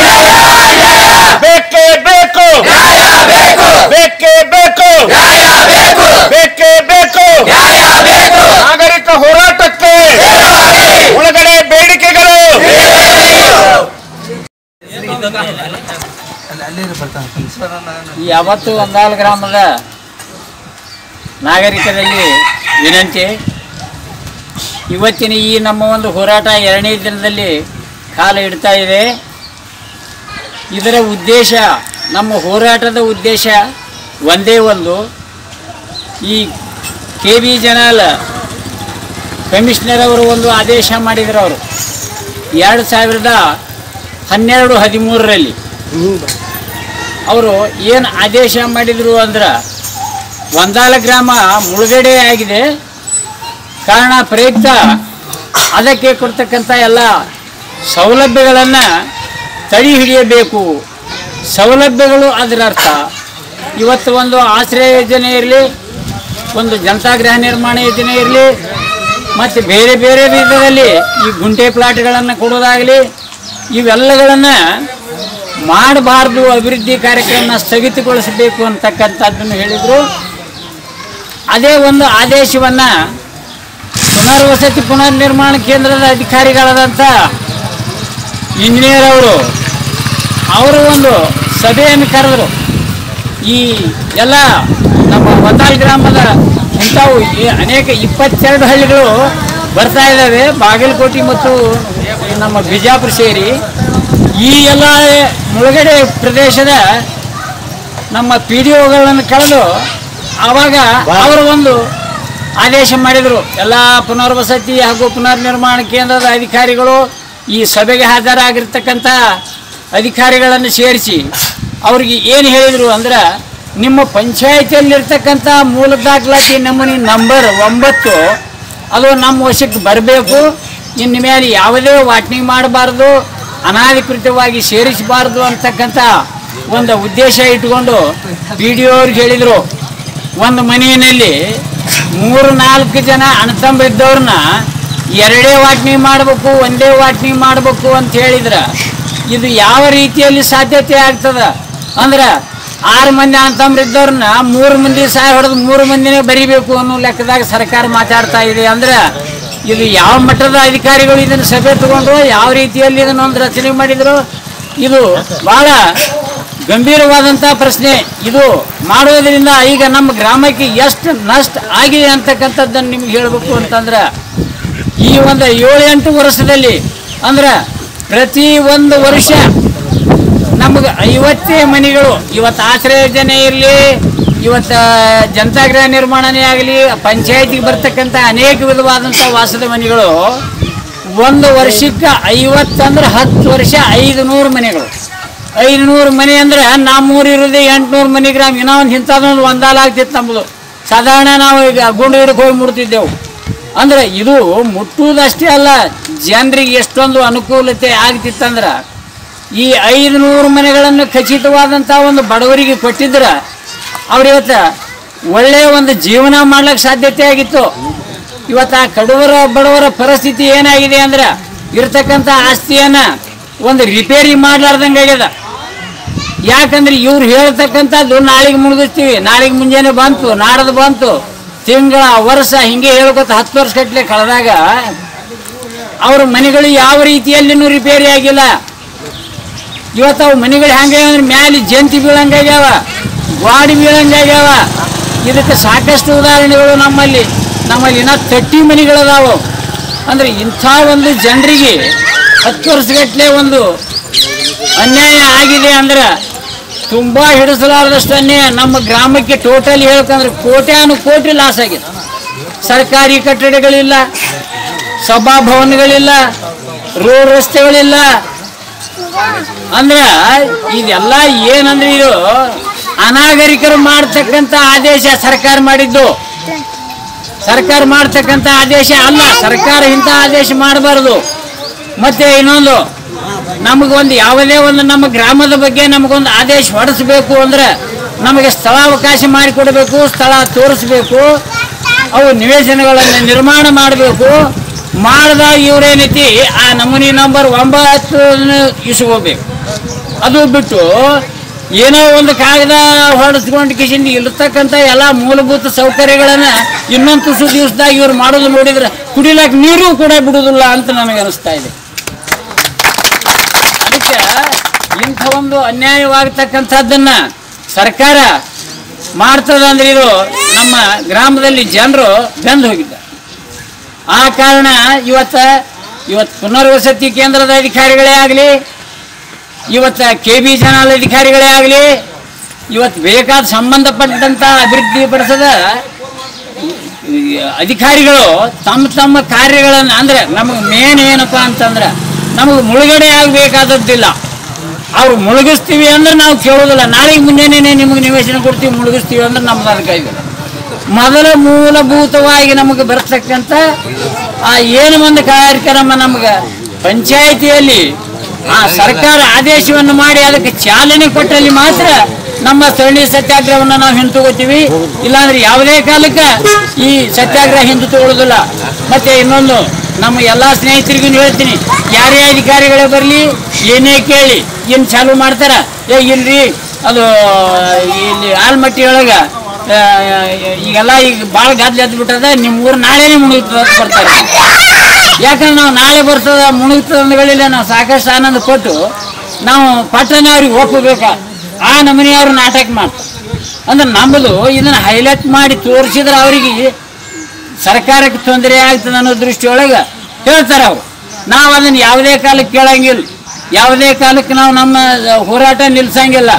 ಬೇಕೇ ಬೇಕು ಬೇಕೇ ಬೇಕು ಬೇಕೇ ಬೇಕು ನಾಗರಿಕ ಹೋರಾಟಕ್ಕೆ ಒಳಗಡೆ ಬೇಡಿಕೆಗಳು ಯಾವತ್ತು ಒಂದಾಲ್ ಗ್ರಾಮದ ನಾಗರಿಕರಲ್ಲಿ ವಿನಂತಿ ಇವತ್ತಿನ ಈ ನಮ್ಮ ಒಂದು ಹೋರಾಟ ಎರಡನೇ ದಿನದಲ್ಲಿ ಕಾಲ ಇಡ್ತಾ ಇದೆ ಇದರ ಉದ್ದೇಶ ನಮ್ಮ ಹೋರಾಟದ ಉದ್ದೇಶ ಒಂದೇ ಒಂದು ಈ ಕೆ ಬಿ ಜನಾಲ್ ಕಮಿಷನರ್ ಅವರು ಒಂದು ಆದೇಶ ಮಾಡಿದ್ರು ಅವರು ಎರಡು ಸಾವಿರದ ಹನ್ನೆರಡು ಹದಿಮೂರರಲ್ಲಿ ಅವರು ಏನು ಆದೇಶ ಮಾಡಿದರು ಅಂದ್ರೆ ಒಂದಾಲ ಗ್ರಾಮ ಮುಳುಗಡೆ ಆಗಿದೆ ಕಾರಣ ಪ್ರಯುಕ್ತ ಅದಕ್ಕೆ ಕೊಡ್ತಕ್ಕಂಥ ಎಲ್ಲ ಸೌಲಭ್ಯಗಳನ್ನು ತಡೆ ಹಿಡಿಯಬೇಕು ಸೌಲಭ್ಯಗಳು ಅದರ ಅರ್ಥ ಇವತ್ತು ಒಂದು ಆಶ್ರಯ ಯೋಜನೆ ಇರಲಿ ಒಂದು ಜನತಾಗೃಹ ನಿರ್ಮಾಣ ಯೋಜನೆ ಇರಲಿ ಮತ್ತು ಬೇರೆ ಬೇರೆ ವಿಧದಲ್ಲಿ ಈ ಗುಂಟೆ ಪ್ಲಾಟ್ಗಳನ್ನು ಕೊಡೋದಾಗಲಿ ಇವೆಲ್ಲಗಳನ್ನು ಮಾಡಬಾರ್ದು ಅಭಿವೃದ್ಧಿ ಕಾರ್ಯಕ್ರಮ ಸ್ಥಗಿತಗೊಳಿಸಬೇಕು ಅಂತಕ್ಕಂಥದ್ದನ್ನು ಹೇಳಿದರು ಅದೇ ಒಂದು ಆದೇಶವನ್ನು ಪುನರ್ವಸತಿ ಪುನರ್ನಿರ್ಮಾಣ ಕೇಂದ್ರದ ಅಧಿಕಾರಿಗಳಾದಂಥ ಇಂಜಿನಿಯರ್ ಅವರು ಅವರು ಒಂದು ಸಭೆಯನ್ನು ಕರೆದರು ಈ ಎಲ್ಲ ನಮ್ಮ ಒಂದಾಲ್ ಗ್ರಾಮದ ಇಂಥವು ಈ ಅನೇಕ ಇಪ್ಪತ್ತೆರಡು ಹಳ್ಳಿಗಳು ಬರ್ತಾ ಇದ್ದಾವೆ ಬಾಗಲಕೋಟೆ ಮತ್ತು ನಮ್ಮ ಬಿಜಾಪುರ ಸೇರಿ ಈ ಎಲ್ಲ ಮುಳುಗಡೆ ಪ್ರದೇಶದ ನಮ್ಮ ಪಿ ಡಿ ಒಗಳನ್ನು ಕಳೆದು ಆವಾಗ ಅವರು ಒಂದು ಆದೇಶ ಮಾಡಿದರು ಎಲ್ಲ ಪುನರ್ವಸತಿ ಹಾಗೂ ಪುನರ್ನಿರ್ಮಾಣ ಕೇಂದ್ರದ ಅಧಿಕಾರಿಗಳು ಈ ಸಭೆಗೆ ಹಾಜರಾಗಿರ್ತಕ್ಕಂಥ ಅಧಿಕಾರಿಗಳನ್ನು ಸೇರಿಸಿ ಅವ್ರಿಗೆ ಏನು ಹೇಳಿದರು ಅಂದ್ರೆ ನಿಮ್ಮ ಪಂಚಾಯಿತಿಯಲ್ಲಿರ್ತಕ್ಕಂಥ ಮೂಲ ದಾಖಲಾತಿ ನಮೂನಿ ನಂಬರ್ ಒಂಬತ್ತು ಅದು ನಮ್ಮ ವಶಕ್ಕೆ ಬರಬೇಕು ಇನ್ನು ಮೇಲೆ ಯಾವುದೇ ವಾಟ್ನಿಂಗ್ ಮಾಡಬಾರ್ದು ಅನಾಧಿಕೃತವಾಗಿ ಸೇರಿಸಬಾರ್ದು ಅಂತಕ್ಕಂಥ ಒಂದು ಉದ್ದೇಶ ಇಟ್ಕೊಂಡು ಪಿ ಡಿ ಅವ್ರಿಗೆ ಹೇಳಿದರು ಒಂದು ಮನೆಯಲ್ಲಿ ಮೂರು ನಾಲ್ಕು ಜನ ಅಣ್ಣತಂಬರಿದ್ದವ್ರನ್ನ ಎರಡೇ ವಾಟ್ನಿ ಮಾಡಬೇಕು ಒಂದೇ ವಾಟ್ನಿ ಮಾಡಬೇಕು ಅಂತ ಹೇಳಿದ್ರ ಇದು ಯಾವ ರೀತಿಯಲ್ಲಿ ಸಾಧ್ಯತೆ ಆಗ್ತದ ಅಂದ್ರೆ ಆರು ಮಂದಿ ಅಣ್ಣತಂಬರಿದ್ದವ್ರನ್ನ ಮೂರು ಮಂದಿ ಸಹಾಯ ಹೊಡೆದು ಮೂರು ಮಂದಿನೇ ಬರಿಬೇಕು ಅನ್ನೋ ಲೆಕ್ಕದಾಗ ಸರ್ಕಾರ ಮಾತಾಡ್ತಾ ಇದೆ ಅಂದ್ರೆ ಇದು ಯಾವ ಮಟ್ಟದ ಅಧಿಕಾರಿಗಳು ಇದನ್ನು ಸಭೆ ತಗೊಂಡು ಯಾವ ರೀತಿಯಲ್ಲಿ ಇದನ್ನು ಒಂದು ರಚನೆ ಮಾಡಿದ್ರು ಇದು ಬಹಳ ಗಂಭೀರವಾದಂಥ ಪ್ರಶ್ನೆ ಇದು ಮಾಡೋದ್ರಿಂದ ಈಗ ನಮ್ಮ ಗ್ರಾಮಕ್ಕೆ ಎಷ್ಟು ನಷ್ಟ ಆಗಿದೆ ಅಂತಕ್ಕಂಥದ್ದನ್ನು ನಿಮ್ಗೆ ಹೇಳಬೇಕು ಅಂತಂದ್ರೆ ಈ ಒಂದು ಏಳು ಎಂಟು ವರ್ಷದಲ್ಲಿ ಅಂದ್ರೆ ಪ್ರತಿ ಒಂದು ವರ್ಷ ನಮಗೆ ಐವತ್ತೇ ಮನೆಗಳು ಇವತ್ತು ಆಶ್ರಯ ಯೋಜನೆ ಇರಲಿ ಇವತ್ತು ಜನತಾಗೃಹ ನಿರ್ಮಾಣನೇ ಆಗಲಿ ಪಂಚಾಯತಿಗೆ ಬರ್ತಕ್ಕಂಥ ಅನೇಕ ವಿಧವಾದಂಥ ವಾಸದ ಮನೆಗಳು ಒಂದು ವರ್ಷಕ್ಕೆ ಐವತ್ತಂದ್ರೆ ಹತ್ತು ವರ್ಷ ಐದು ನೂರು ಮನೆಗಳು ಐದು ನೂರು ಮನೆ ಅಂದ್ರೆ ನಮ್ಮೂರು ಇರೋದು ಎಂಟುನೂರು ಮನೆ ಗ್ರಾಮ ಇನ್ನೂ ಒಂದು ಇಂಥದ್ದೊಂದು ಒಂದಾಲ ಆಗ್ತಿತ್ತು ನಮ್ಮದು ಸಾಧಾರಣ ನಾವು ಈಗ ಗುಂಡು ಹಿಡಕ್ಕೆ ಹೋಗಿ ಮುಡ್ತಿದ್ದೆವು ಅಂದ್ರೆ ಇದು ಮುಟ್ಟುವುದಷ್ಟೇ ಅಲ್ಲ ಜನರಿಗೆ ಎಷ್ಟೊಂದು ಅನುಕೂಲತೆ ಆಗ್ತಿತ್ತಂದ್ರೆ ಈ ಐದು ನೂರು ಮನೆಗಳನ್ನು ಖಚಿತವಾದಂಥ ಒಂದು ಬಡವರಿಗೆ ಕೊಟ್ಟಿದ್ರೆ ಅವ್ರು ಇವತ್ತು ಒಳ್ಳೆಯ ಒಂದು ಜೀವನ ಮಾಡ್ಲಿಕ್ಕೆ ಸಾಧ್ಯತೆ ಆಗಿತ್ತು ಇವತ್ತು ಆ ಕಡುವರ ಬಡವರ ಪರಿಸ್ಥಿತಿ ಏನಾಗಿದೆ ಅಂದ್ರೆ ಇರ್ತಕ್ಕಂಥ ಆಸ್ತಿಯನ್ನ ಒಂದು ರಿಪೇರಿ ಮಾಡ್ಲಾರ್ದಂಗೆ ಆಗ್ಯದ ಯಾಕಂದ್ರೆ ಇವ್ರು ಹೇಳ್ತಕ್ಕಂಥದ್ದು ನಾಳೆಗೆ ಮುಳುಗಿಸ್ತೀವಿ ನಾಳೆಗೆ ಮುಂಜಾನೆ ಬಂತು ನಾಡದು ಬಂತು ತಿಂಗಳ ವರ್ಷ ಹಿಂಗೆ ಹೇಳ್ಕೊತ ಹತ್ತು ವರ್ಷ ಗಟ್ಟಲೆ ಕಳೆದಾಗ ಅವ್ರ ಮನೆಗಳು ಯಾವ ರೀತಿಯಲ್ಲಿನೂ ರಿಪೇರಿ ಆಗಿಲ್ಲ ಇವತ್ತು ಅವು ಮನೆಗಳು ಹೆಂಗೆ ಅಂದ್ರೆ ಮ್ಯಾಲೆ ಜಂತಿ ಬೀಳಂಗಾಗ್ಯಾವ ಗಾಡಿ ಬೀಳಂಗಾಗ್ಯಾವ ಇದಕ್ಕೆ ಸಾಕಷ್ಟು ಉದಾಹರಣೆಗಳು ನಮ್ಮಲ್ಲಿ ನಮ್ಮಲ್ಲಿ ಇನ್ನ ತಟ್ಟಿ ಮನೆಗಳದಾವು ಅಂದ್ರೆ ಇಂಥ ಒಂದು ಜನರಿಗೆ ಹತ್ತು ವರ್ಷಗಟ್ಟಲೆ ಒಂದು ಅನ್ಯಾಯ ಆಗಿದೆ ಅಂದ್ರೆ ತುಂಬಾ ಹಿಡಿಸಲಾರದಷ್ಟು ಅನ್ಯಾಯ ನಮ್ಮ ಗ್ರಾಮಕ್ಕೆ ಟೋಟಲಿ ಹೇಳ್ಕಂದ್ರೆ ಕೋಟ್ಯಾನು ಕೋಟಿ ಲಾಸ್ ಆಗಿದೆ ಸರ್ಕಾರಿ ಕಟ್ಟಡಗಳಿಲ್ಲ ಸಭಾಭವನಗಳಿಲ್ಲ ರೋಡ್ ರಸ್ತೆಗಳಿಲ್ಲ ಅಂದ್ರೆ ಇದೆಲ್ಲ ಏನಂದ್ರೆ ಇದು ಅನಾಗರಿಕರು ಮಾಡ್ತಕ್ಕಂಥ ಆದೇಶ ಸರ್ಕಾರ ಮಾಡಿದ್ದು ಸರ್ಕಾರ ಮಾಡ್ತಕ್ಕಂಥ ಆದೇಶ ಅಲ್ಲ ಸರ್ಕಾರ ಇಂಥ ಆದೇಶ ಮಾಡಬಾರದು ಮತ್ತೆ ಇನ್ನೊಂದು ನಮಗೊಂದು ಯಾವುದೇ ಒಂದು ನಮ್ಮ ಗ್ರಾಮದ ಬಗ್ಗೆ ನಮಗೊಂದು ಆದೇಶ ಹೊಡಿಸ್ಬೇಕು ಅಂದ್ರೆ ನಮಗೆ ಸ್ಥಳಾವಕಾಶ ಮಾಡಿಕೊಡಬೇಕು ಸ್ಥಳ ತೋರಿಸ್ಬೇಕು ಅವು ನಿವೇಶನಗಳನ್ನು ನಿರ್ಮಾಣ ಮಾಡಬೇಕು ಮಾಡಿದಾಗ ಇವ್ರೇನೈತಿ ಆ ನಮೂನಿ ನಂಬರ್ ಒಂಬತ್ತು ಇಸ್ಕೋಬೇಕು ಅದು ಬಿಟ್ಟು ಏನೋ ಒಂದು ಕಾಗದ ಹೊಡೆಸ್ಕೊಂಡು ಕಿಶಿಂದ ಇರ್ತಕ್ಕಂಥ ಎಲ್ಲ ಮೂಲಭೂತ ಸೌಕರ್ಯಗಳನ್ನ ಇನ್ನೊಂದು ತುಸು ದಿವಸದಾಗ ಇವ್ರು ಮಾಡೋದು ನೋಡಿದ್ರೆ ಕುಡಿಲಕ್ಕೆ ನೀರು ಕೂಡ ಬಿಡುವುದಿಲ್ಲ ಅಂತ ನನಗೆ ಅನಿಸ್ತಾ ಇದೆ ಅದಕ್ಕೆ ಇಂಥ ಒಂದು ಅನ್ಯಾಯವಾಗತಕ್ಕಂಥದ್ದನ್ನ ಸರ್ಕಾರ ಮಾಡ್ತದ ಅಂದ್ರೆ ಇದು ನಮ್ಮ ಗ್ರಾಮದಲ್ಲಿ ಜನರು ಬೆಂದು ಹೋಗಿದ್ದಾರೆ ಆ ಕಾರಣ ಇವತ್ತ ಇವತ್ತು ಪುನರ್ವಸತಿ ಕೇಂದ್ರದ ಅಧಿಕಾರಿಗಳೇ ಆಗಲಿ ಇವತ್ತು ಕೆ ಬಿ ಚಾನಲ್ ಅಧಿಕಾರಿಗಳೇ ಆಗಲಿ ಇವತ್ತು ಬೇಕಾದ ಸಂಬಂಧಪಟ್ಟಂತ ಅಭಿವೃದ್ಧಿ ಪಡಿಸದ ಈ ಅಧಿಕಾರಿಗಳು ತಮ್ಮ ತಮ್ಮ ಕಾರ್ಯಗಳನ್ನು ಅಂದ್ರೆ ನಮಗೆ ಮೇನ್ ಏನಪ್ಪ ಅಂತಂದ್ರೆ ನಮಗೆ ಮುಳುಗಡೆ ಆಗಬೇಕಾದದ್ದಿಲ್ಲ ಅವ್ರು ಮುಳುಗಿಸ್ತೀವಿ ಅಂದ್ರೆ ನಾವು ಕೇಳೋದಿಲ್ಲ ನಾಳೆಗೆ ಮುಂಜಾನೆ ನಿಮಗೆ ನಿವೇಶನ ಕೊಡ್ತೀವಿ ಮುಳುಗಿಸ್ತೀವಿ ಅಂದ್ರೆ ನಮ್ದು ಅದಕ್ಕೆ ಇಲ್ಲ ಮೊದಲ ಮೂಲಭೂತವಾಗಿ ನಮಗೆ ಬರ್ತಕ್ಕಂಥ ಆ ಏನು ಒಂದು ಕಾರ್ಯಕ್ರಮ ನಮಗೆ ಪಂಚಾಯಿತಿಯಲ್ಲಿ ಆ ಸರ್ಕಾರ ಆದೇಶವನ್ನು ಮಾಡಿ ಅದಕ್ಕೆ ಚಾಲನೆ ಕೊಟ್ಟಲ್ಲಿ ಮಾತ್ರ ನಮ್ಮ ಸರಣಿ ಸತ್ಯಾಗ್ರಹವನ್ನು ನಾವು ಹಿಂತುಗೋತೀವಿ ಇಲ್ಲಾಂದ್ರೆ ಯಾವುದೇ ಕಾಲಕ್ಕೆ ಈ ಸತ್ಯಾಗ್ರಹ ಹಿಂದೆ ತಗೊಳ್ಳೋದಿಲ್ಲ ಮತ್ತೆ ಇನ್ನೊಂದು ನಮ್ಮ ಎಲ್ಲಾ ಸ್ನೇಹಿತರಿಗೂ ಹೇಳ್ತೀನಿ ಯಾರೇ ಅಧಿಕಾರಿಗಳೇ ಬರಲಿ ಏನೇ ಕೇಳಿ ಏನು ಚಾಲು ಮಾಡ್ತಾರ ಏ ಇಲ್ರಿ ಅದು ಇಲ್ಲಿ ಆಲ್ಮಟ್ಟಿ ಒಳಗ ಆ, ಈಗೆಲ್ಲ ಈಗ ಭಾಳ ಗದ್ದಲ ಎದ್ದು ಬಿಟ್ಟದ ನಿಮ್ಮ ಊರು ನಾಳೆನೇ ಮುಳುಗ್ತದ ಅಂತ ಬರ್ತಾರೆ ಯಾಕಂದ್ರೆ ನಾವು ನಾಳೆ ಬರ್ತದ ಮುಳುಗ್ತದ ಅಂದಗಳಿಲ್ಲ ನಾವು ಸಾಕಷ್ಟು ಆನಂದ ಕೊಟ್ಟು ನಾವು ಪಟ್ಟಣ ಅವ್ರಿಗೆ ಒಪ್ಪಬೇಕ ಆ ನಮೂನಿ ಅವ್ರು ನಾಟಕ ಮಾಡ್ತಾರೆ ಅಂದ್ರೆ ನಮ್ಮದು ಇದನ್ನ ಹೈಲೈಟ್ ಮಾಡಿ ತೋರಿಸಿದ್ರೆ ಅವರಿಗೆ ಸರ್ಕಾರಕ್ಕೆ ತೊಂದರೆ ಆಗ್ತದೆ ಅನ್ನೋ ದೃಷ್ಟಿಯೊಳಗೆ ಹೇಳ್ತಾರೆ ಅವರು ನಾವು ಅದನ್ನು ಯಾವುದೇ ಕಾಲಕ್ಕೆ ಕೇಳಂಗಿಲ್ಲ ಯಾವುದೇ ಕಾಲಕ್ಕೆ ನಾವು ನಮ್ಮ ಹೋರಾಟ ನಿಲ್ಸಂಗಿಲ್ಲ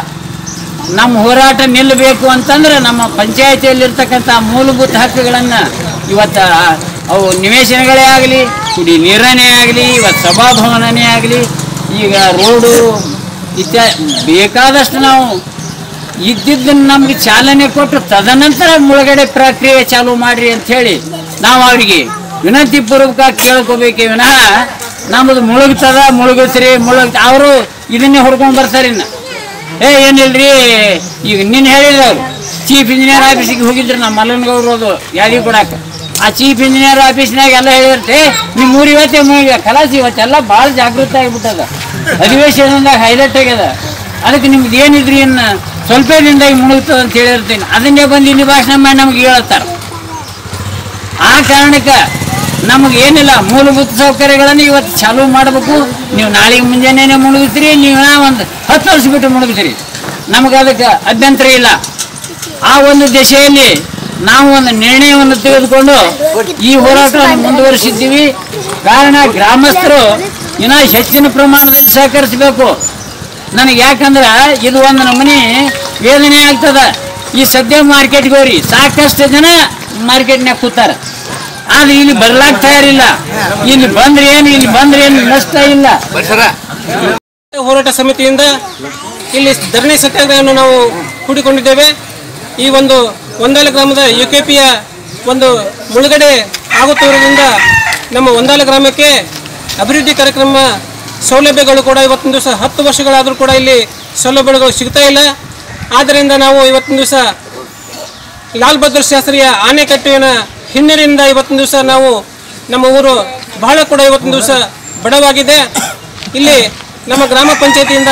ನಮ್ಮ ಹೋರಾಟ ನಿಲ್ಲಬೇಕು ಅಂತಂದ್ರೆ ನಮ್ಮ ಪಂಚಾಯತಿಯಲ್ಲಿರ್ತಕ್ಕಂಥ ಮೂಲಭೂತ ಹಕ್ಕುಗಳನ್ನು ಇವತ್ತ ಅವು ನಿವೇಶನಗಳೇ ಆಗಲಿ ಕುಡಿ ನೀರನೇ ಆಗಲಿ ಇವತ್ತು ಸಭಾಭವನನೇ ಆಗಲಿ ಈಗ ರೋಡು ಇತ್ಯಾ ಬೇಕಾದಷ್ಟು ನಾವು ಇದ್ದಿದ್ದನ್ನು ನಮ್ಗೆ ಚಾಲನೆ ಕೊಟ್ಟು ತದನಂತರ ಮುಳುಗಡೆ ಪ್ರಕ್ರಿಯೆ ಚಾಲು ಮಾಡ್ರಿ ಅಂತ ಹೇಳಿ ನಾವು ಅವರಿಗೆ ವಿನಂತಿ ಪೂರ್ವಕ ಕೇಳ್ಕೋಬೇಕೇ ವಿನಃ ನಮ್ಮದು ಮುಳುಗ್ತದ ಮುಳುಗಿಸ್ರಿ ಮುಳುಗ್ ಅವರು ಇದನ್ನೇ ಹೊಡ್ಕೊಂಡು ಬರ್ತಾರೆ ಇನ್ನು ಏ ಏನಿಲ್ರಿ ಈಗ ನಿನ್ನ ಹೇಳಿದವ್ರು ಚೀಫ್ ಇಂಜಿನಿಯರ್ ಆಫೀಸಿಗೆ ಹೋಗಿದ್ರು ನಮ್ಮ ಮಲ್ಲನಗೌಡ್ರು ಅದು ಯಾರಿಗೆ ಕೊಡಾಕ ಆ ಚೀಫ್ ಇಂಜಿನಿಯರ್ ಆಫೀಸ್ನಾಗ ಎಲ್ಲ ಹೇಳಿರ್ತೆ ನಿಮ್ಮ ಊರು ಇವತ್ತೇ ಮುಗಿದ ಕಲಾಸಿ ಇವತ್ತೆಲ್ಲ ಭಾಳ ಜಾಗೃತ ಆಗಿಬಿಟ್ಟದ ಅಧಿವೇಶನದಾಗ ಹೈಲೈಟ್ ಆಗ್ಯದ ಅದಕ್ಕೆ ನಿಮ್ದು ಏನಿದ್ರಿ ಇನ್ನು ಸ್ವಲ್ಪ ದಿನದಾಗ ಮುಳುಗ್ತದ ಅಂತ ಹೇಳಿರ್ತೀನಿ ಅದನ್ನೇ ಬಂದು ಇಲ್ಲಿ ಭಾಷಣ ಮಾಡಿ ನಮ್ಗೆ ಹೇಳ್ತಾರೆ ಆ ಕಾರಣಕ್ಕೆ ನಮಗೆ ಏನಿಲ್ಲ ಮೂಲಭೂತ ಸೌಕರ್ಯಗಳನ್ನು ಇವತ್ತು ಚಾಲೂ ಮಾಡಬೇಕು ನೀವು ನಾಳೆಗೆ ಮುಂಜಾನೆ ಮುಳುಗ್ತೀರಿ ನೀವು ನಾ ಒಂದು ಹತ್ತು ವರ್ಷ ಬಿಟ್ಟು ಮುಳುಗ್ತೀರಿ ನಮಗೆ ಅದಕ್ಕೆ ಅಭ್ಯಂತರ ಇಲ್ಲ ಆ ಒಂದು ದಿಶೆಯಲ್ಲಿ ನಾವು ಒಂದು ನಿರ್ಣಯವನ್ನು ತೆಗೆದುಕೊಂಡು ಈ ಹೋರಾಟವನ್ನು ಮುಂದುವರಿಸಿದ್ದೀವಿ ಕಾರಣ ಗ್ರಾಮಸ್ಥರು ಇನ್ನೂ ಹೆಚ್ಚಿನ ಪ್ರಮಾಣದಲ್ಲಿ ಸಹಕರಿಸಬೇಕು ನನಗೆ ಯಾಕಂದ್ರೆ ಇದು ಒಂದು ನಮೂನಿ ವೇದನೆ ಆಗ್ತದ ಈ ಸದ್ಯ ಮಾರ್ಕೆಟ್ಗೆ ಹೋಗ್ರಿ ಸಾಕಷ್ಟು ಜನ ಮಾರ್ಕೆಟ್ನಾಗ ಕೂತಾರ ಆದ್ರೆ ಇಲ್ಲಿ ಬರ್ಲಾಕ್ ತಯಾರಿಲ್ಲ ಇಲ್ಲಿ ಬಂದ್ರೆ ಏನು ಇಲ್ಲಿ ಬಂದ್ರೆ ಏನು ನಷ್ಟ ಇಲ್ಲ ಹೋರಾಟ ಸಮಿತಿಯಿಂದ ಇಲ್ಲಿ ಧರಣಿ ಸತ್ಯಾಗ್ರಹವನ್ನು ನಾವು ಹೂಡಿಕೊಂಡಿದ್ದೇವೆ ಈ ಒಂದು ಒಂದಾಲ ಗ್ರಾಮದ ಯು ಕೆ ಪಿಯ ಒಂದು ಮುಳುಗಡೆ ಆಗುತ್ತಿರುವುದರಿಂದ ನಮ್ಮ ಒಂದಾಲ ಗ್ರಾಮಕ್ಕೆ ಅಭಿವೃದ್ಧಿ ಕಾರ್ಯಕ್ರಮ ಸೌಲಭ್ಯಗಳು ಕೂಡ ಇವತ್ತಿನ ದಿವಸ ಹತ್ತು ವರ್ಷಗಳಾದರೂ ಕೂಡ ಇಲ್ಲಿ ಸೌಲಭ್ಯಗಳು ಸಿಗ್ತಾ ಇಲ್ಲ ಆದ್ದರಿಂದ ನಾವು ಇವತ್ತಿನ ದಿವಸ ಲಾಲ್ ಬಹದ್ದೂರ್ ಶಾಸ್ತ್ರಿಯ ಆಣೆಕಟ್ಟುವಿನ ಹಿನ್ನೆಲೆಯಿಂದ ಇವತ್ತಿನ ದಿವಸ ನಾವು ನಮ್ಮ ಊರು ಬಹಳ ಕೂಡ ಇವತ್ತಿನ ದಿವಸ ಬಡವಾಗಿದೆ ಇಲ್ಲಿ ನಮ್ಮ ಗ್ರಾಮ ಪಂಚಾಯತಿಯಿಂದ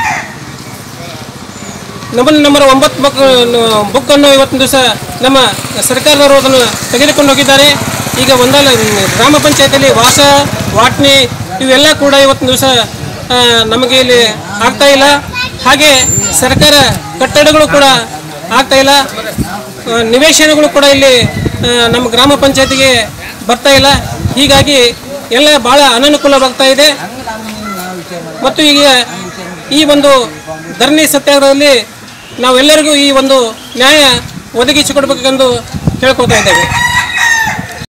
ನಮೂನೆ ನಂಬರ್ ಒಂಬತ್ತು ಬುಕ್ ಬುಕ್ಕನ್ನು ಇವತ್ತಿನ ದಿವಸ ನಮ್ಮ ಸರ್ಕಾರದವರು ಅದನ್ನು ತೆಗೆದುಕೊಂಡು ಹೋಗಿದ್ದಾರೆ ಈಗ ಒಂದಲ್ಲ ಗ್ರಾಮ ಪಂಚಾಯತಿಯಲ್ಲಿ ವಾಸ ವಾಟ್ನಿ ಇವೆಲ್ಲ ಕೂಡ ಇವತ್ತಿನ ದಿವಸ ಆ, ನಮಗೆ ಇಲ್ಲಿ ಆಗ್ತಾ ಇಲ್ಲ ಹಾಗೆ ಸರ್ಕಾರ ಕಟ್ಟಡಗಳು ಕೂಡ ಆಗ್ತಾ ಇಲ್ಲ ಆ, ನಿವೇಶನಗಳು ಕೂಡ ಇಲ್ಲಿ ಆ, ನಮ್ಮ ಗ್ರಾಮ ಪಂಚಾಯತಿಗೆ ಬರ್ತಾ ಇಲ್ಲ ಹೀಗಾಗಿ ಎಲ್ಲ ಭಾಳ ಅನನುಕೂಲವಾಗ್ತಾ ಇದೆ ಮತ್ತು ಈಗ ಈ ಒಂದು ಧರಣಿ ಸತ್ಯಾಗ್ರಹದಲ್ಲಿ ನಾವೆಲ್ಲರಿಗೂ ಈ ಒಂದು ನ್ಯಾಯ ಒದಗಿಸಿಕೊಡ್ಬೇಕೆಂದು ಕೇಳ್ಕೊತಾ ಇದ್ದೇವೆ